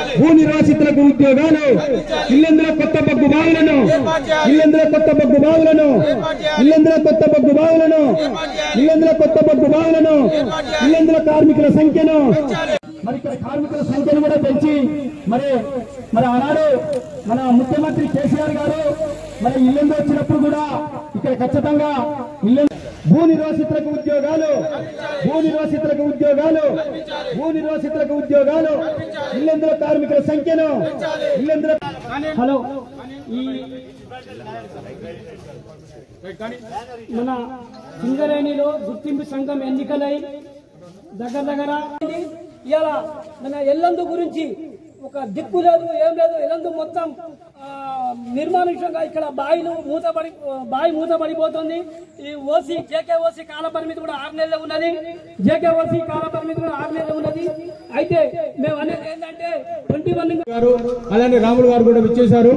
భూ నిర్వాసితులకు ఉద్యోగాలు ఇల్లందులో కొత్త బొగ్గు బావులను ఇల్లందులో కొత్త బొగ్గు బావులను ఇల్లందులో కొత్త బొగ్గు బావులను ఇల్లందులో కొత్త బొగ్గు బావులను ఇల్లందులో కార్మికుల సంఖ్యను మరి ఇక్కడ కార్మికుల సంఖ్యను కూడా పెంచి మరి మరి ఆనాడు మన ముఖ్యమంత్రి కేసీఆర్ గారు మరి ఇల్లందు వచ్చినప్పుడు కూడా ఇక్కడ ఖచ్చితంగా ఇల్లు భూ నిర్వాసితులకు ఉద్యోగాలు భూ నిర్వాసితులకు ఉద్యోగాలు భూ నిర్వాసితులకు ఉద్యోగాలు ఇల్లందులో కార్మికుల సంఖ్యను ఇల్లందులో హలో ఈ మన సింగరేణిలో గుర్తింపు సంఘం ఎన్నికలై దగ్గర దగ్గర ఇలా మన ఎల్లందు గురించి ఒక దిక్కు లేదు ఏం లేదు ఎల్లందు మొత్తం ఆ, నిర్మానుష్యంగా ఇక్కడ బాయిలు మూతపడి బావి మూతపడిపోతుంది ఈ ఓసీ జేకే ఓసీ కాల పరిమితి కూడా ఆరు నెలలు ఉన్నది జేకే ఓసీ కాల పరిమితి కూడా ఆరు నెలలు ఉన్నది అయితే మేము అనేది ఏంటంటే ట్వంటీ వన్ గారు అలానే రాములు గారు కూడా విచ్చేశారు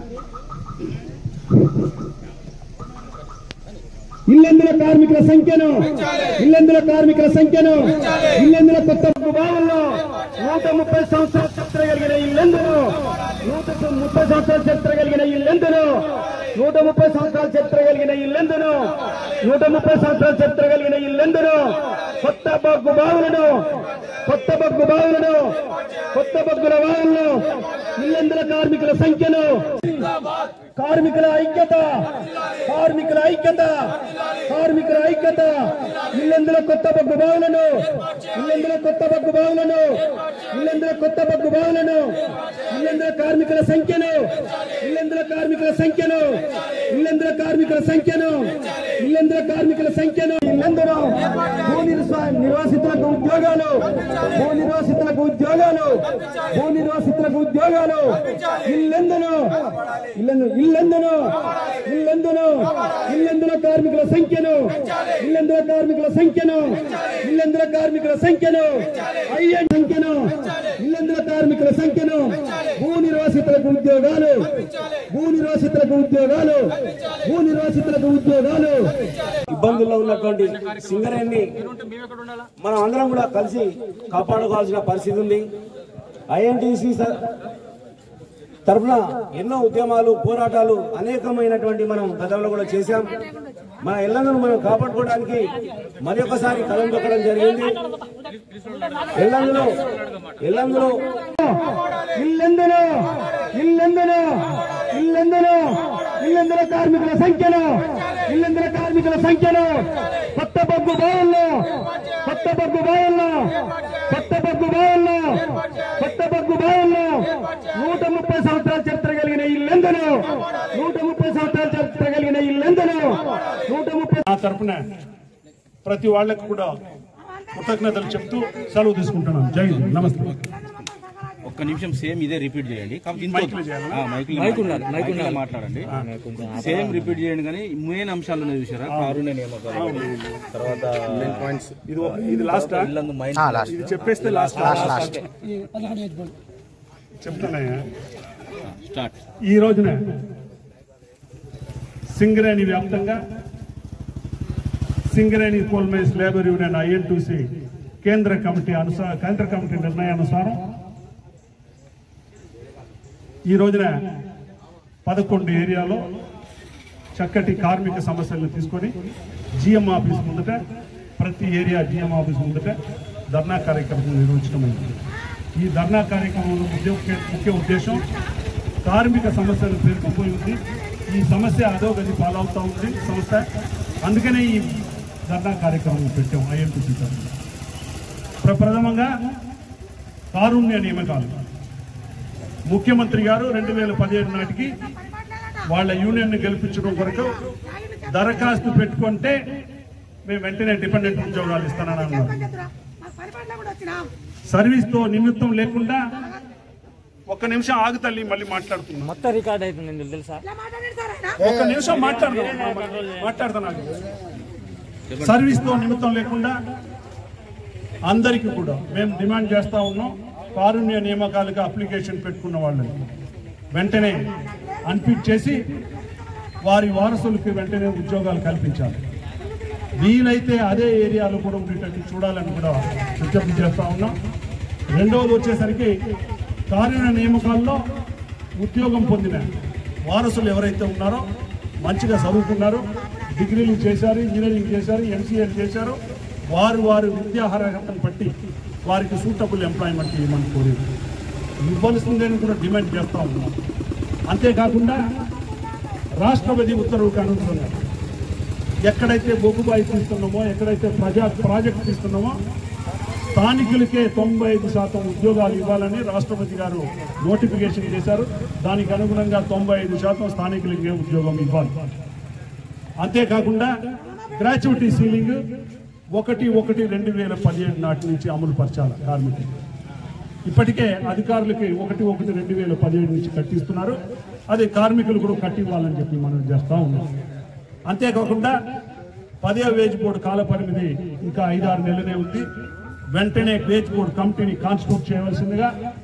ఇల్లందుల కార్మికుల సంఖ్యను ఇల్లందుల కార్మికుల సంఖ్యను ఇల్లందుల కొత్త భాగంలో నూట ముప్పై సంవత్సరాల చరిత్ర కలిగిన ఇల్లందును నూట ముప్పై సంవత్సరాల చరిత్ర కలిగిన ఇల్లందును నూట ముప్పై సంవత్సరాల చరిత్ర కలిగిన ఇల్లందును నూట ముప్పై సంవత్సరాల చరిత్ర కలిగిన ఇల్లందును కొత్త బొగ్గు బావులను కొత్త బొగ్గు బావులను కొత్త బొగ్గుల బావులను ఇల్లందుల కార్మికుల సంఖ్యను కార్మికుల ఐక్యత కార్మికుల ఐక్యత కార్మికుల ఐక్యత ఇల్లందుల కొత్త బొగ్గు బావులను ఇల్లందుల కొత్త బొగ్గు బావులను ఇల్లందుల కొత్త బొగ్గు బావులను ఇల్లందుల కార్మికుల సంఖ్యను ఇల్లందుల కార్మికుల సంఖ్యను ఇల్లందుల కార్మికుల సంఖ్యను ఇల్లందుల కార్మికుల సంఖ్యను ఇల్లందులో భూ నిర్వా- నిర్వాసితులకు ఉద్యోగాలు భూ నిర్వాసితులకు ఉద్యోగాలు భూ నిర్వాసితులకు ఉద్యోగాలు ఇల్లెందును ఇల్లందు ఇల్లెందును ఇల్లెందును ఇల్లెందుల కార్మికుల సంఖ్యను ఇల్లెందుల కార్మికుల సంఖ్యను ఇల్లెందుల కార్మికుల సంఖ్యను అయ్యే సంఖ్యను ఇల్లెందుల కార్మికుల సంఖ్యను భూ నిర్వాసితులకు ఉద్యోగాలు భూ నిర్వాసితులకు ఉద్యోగాలు భూ నిర్వాసితులకు ఉద్యోగాలు ఇబ్బందుల్లో ఉన్నటువంటి సింగరేణి మనం అందరం కూడా కలిసి కాపాడుకోవాల్సిన పరిస్థితి ఉంది ఐఎన్టీసీ తరఫున ఎన్నో ఉద్యమాలు పోరాటాలు అనేకమైనటువంటి మనం గతంలో కూడా చేశాం మన ఇళ్లను మనం కాపాడుకోవడానికి మరి ఒకసారి కలం తొక్కడం జరిగింది ఇళ్లందులో ఇళ్లందులో ఇల్లెందును ఇల్లెందును ఇల్లెందును ఇల్లెందుల కార్మికుల సంఖ్యను ఇల్లెందుల కార్మికుల సంఖ్యను కొత్త బొగ్గు బావుల్లో కొత్త బొగ్గు బావుల్లో కొత్త బొగ్గు బావుల్లో కొత్త బొగ్గు బావుల్లో నూట ముప్పై సంవత్సరాల చరిత్ర కలిగిన ఇల్లెందును నూట ముప్పై సంవత్సరాల చరిత్ర కలిగిన ఇల్లెందును నూట ముప్పై నా తరపున ప్రతి వాళ్ళకు కూడా కృతజ్ఞతలు చెప్తూ సెలవు తీసుకుంటున్నాను జై హింద్. నమస్తే ఒక్క నిమిషం సేమ్ ఇదే రిపీట్ చేయండి కాకపోతే ఇంత మైక్లో చేయాలా? ఆ, మైక్లో మాట్లాడండి. మైక్లో మాట్లాడండి సేమ్ రిపీట్ చేయండి కానీ మెయిన్ అంశాలు ఉన్నాయి చూసారా కారుణ్య నియామకాలు తర్వాత ఇది ఒక- ఇది లాస్ట్ ఇల్లందు మైన్ ఇది చెప్పేస్తే లాస్ట్ చెప్తున్నాయా స్టార్ట్ ఈ రోజున సింగరేణి వ్యాప్తంగా Singareni coal mines labour union INTUC కేంద్ర కమిటీ అనుసార కేంద్ర కమిటీ నిర్ణయానుసారం ఈ రోజున పదకొండు ఏరియాలో చక్కటి కార్మిక సమస్యలను తీసుకొని జిఎం ఆఫీస్ ముందట ప్రతి ఏరియా జిఎం ఆఫీస్ ముందట ధర్నా కార్యక్రమం నిర్వహించడమైంది ఈ ధర్నా కార్యక్రమంలో ముఖ్య ముఖ్య ఉద్దేశం కార్మిక సమస్యలు పేరుకుపోయి ఉంది ఈ సమస్య అధోగతి పాలవుతూ ఉంది సంస్థ అందుకనే ఈ ధర్నా కార్యక్రమం పెట్టాం ఐఎంటీసీ తరఫున ప్ర- ప్రథమంగా కారుణ్య నియామకాలు ముఖ్యమంత్రి గారు రెండు వేల పదిహేడు నాటికి వాళ్ళ యూనియన్ గెలిపించడం కొరకు దరఖాస్తు పెట్టుకుంటే మేము వెంటనే డిపెండెంట్ ఉద్యోగాలు ఇస్తానని అన్నారు సర్వీస్ తో నిమిత్తం లేకుండా ఒక్క నిమిషం ఆగు తల్లి మళ్ళీ మాట్లాడుతున్నా మొత్తం రికార్డ్ అయిపోయింది తెలుసా ఒక్క నిమిషం మాట్లాడదాం మాట్లాడుతున్నాను సర్వీస్ తో నిమిత్తం లేకుండా అందరికీ కూడా మేము డిమాండ్ చేస్తా ఉన్నాం కారుణ్య నియామకాలకు అప్లికేషన్ పెట్టుకున్న వాళ్ళని వెంటనే అన్ఫిట్ చేసి వారి వారసులకి వెంటనే ఉద్యోగాలు కల్పించాలి వీలైతే అదే ఏరియాలో కూడా ఉండేటట్టు చూడాలని కూడా విజ్ఞప్తి చేస్తా ఉన్నాం రెండవది వచ్చేసరికి కార్య నియామకాల్లో ఉద్యోగం పొందిన వారసులు ఎవరైతే ఉన్నారో మంచిగా చదువుకున్నారో డిగ్రీలు చేశారు ఇంజనీరింగ్ చేశారు ఎంసీఏలు చేశారు వారు వారి విద్యార్హతను బట్టి వారికి సూటబుల్ ఎంప్లాయ్మెంట్ ఇవ్వమని కోరేది ఇవ్వాల్సిందని కూడా డిమాండ్ చేస్తూ ఉన్నాం అంతేకాకుండా రాష్ట్రపతి ఉత్తర్వుకు అనుగుణంగా ఎక్కడైతే బొగ్గుబాయి తీస్తున్నామో ఎక్కడైతే ప్రజా ప్రాజెక్ట్ తీస్తున్నామో స్థానికులకే తొంభై ఐదు శాతం ఉద్యోగాలు ఇవ్వాలని రాష్ట్రపతి గారు నోటిఫికేషన్ చేశారు దానికి అనుగుణంగా తొంభై ఐదు శాతం స్థానికులకే ఉద్యోగం ఇవ్వాలి అంతేకాకుండా గ్రాట్యుటీ సీలింగ్ ఒకటి ఒకటి రెండు వేల పదిహేడు నాటి నుంచి అమలు పరచాలి కార్మికులు ఇప్పటికే అధికారులకి ఒకటి ఒకటి రెండు వేల పదిహేడు నుంచి కట్టిస్తున్నారు అది కార్మికులు కూడా కట్టివ్వాలని చెప్పి మనం చేస్తా ఉన్నాం అంతేకాకుండా పదే వేజ్ బోర్డు కాల పరిమితి ఇంకా ఐదారు నెలలే ఉంది వెంటనే వేజ్ బోర్డు కమిటీని కాన్స్టిట్యూట్ చేయవలసిందిగా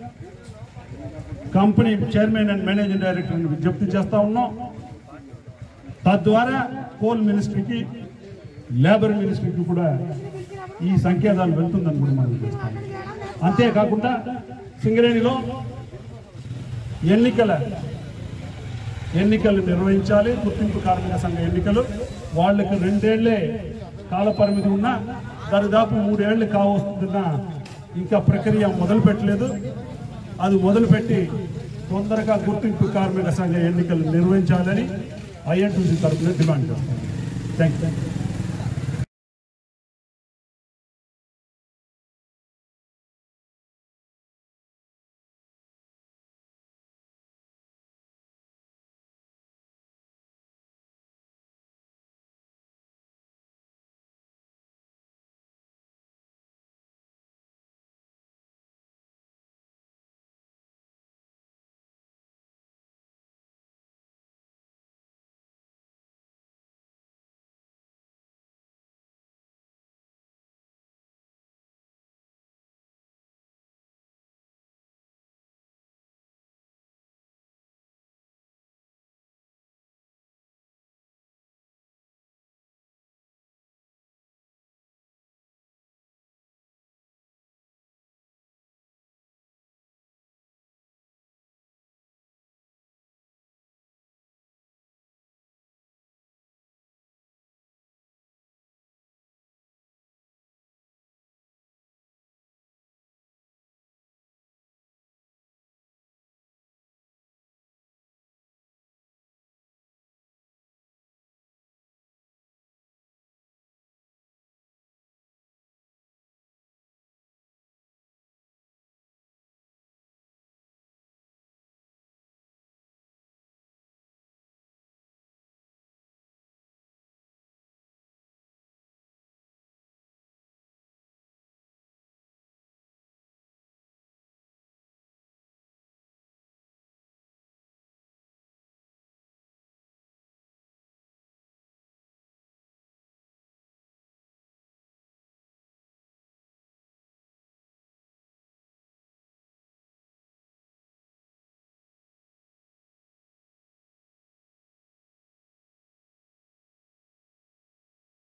కంపెనీ చైర్మన్ అండ్ మేనేజింగ్ డైరెక్టర్ని విజ్ఞప్తి చేస్తా ఉన్నాం తద్వారా కోల్ మినిస్ట్రీకి లేబర్ మినిస్ట్రీకి కూడా ఈ సంకేతాలు వెళ్తుందని కూడా మనం చేస్తాం అంతేకాకుండా సింగరేణిలో ఎన్నికల ఎన్నికలు నిర్వహించాలి గుర్తింపు కార్మిక సంఘ ఎన్నికలు వాళ్ళకి రెండేళ్లే కాల పరిమితి ఉన్నా దరిదాపు మూడేళ్లు కావస్తున్నా ఇంకా ప్రక్రియ మొదలు పెట్టలేదు అది మొదలుపెట్టి తొందరగా గుర్తింపు కార్మిక సంఘ ఎన్నికలు నిర్వహించాలని ఐఎన్టీసీ తరఫున డిమాండ్ చేస్తాం థ్యాంక్ యూ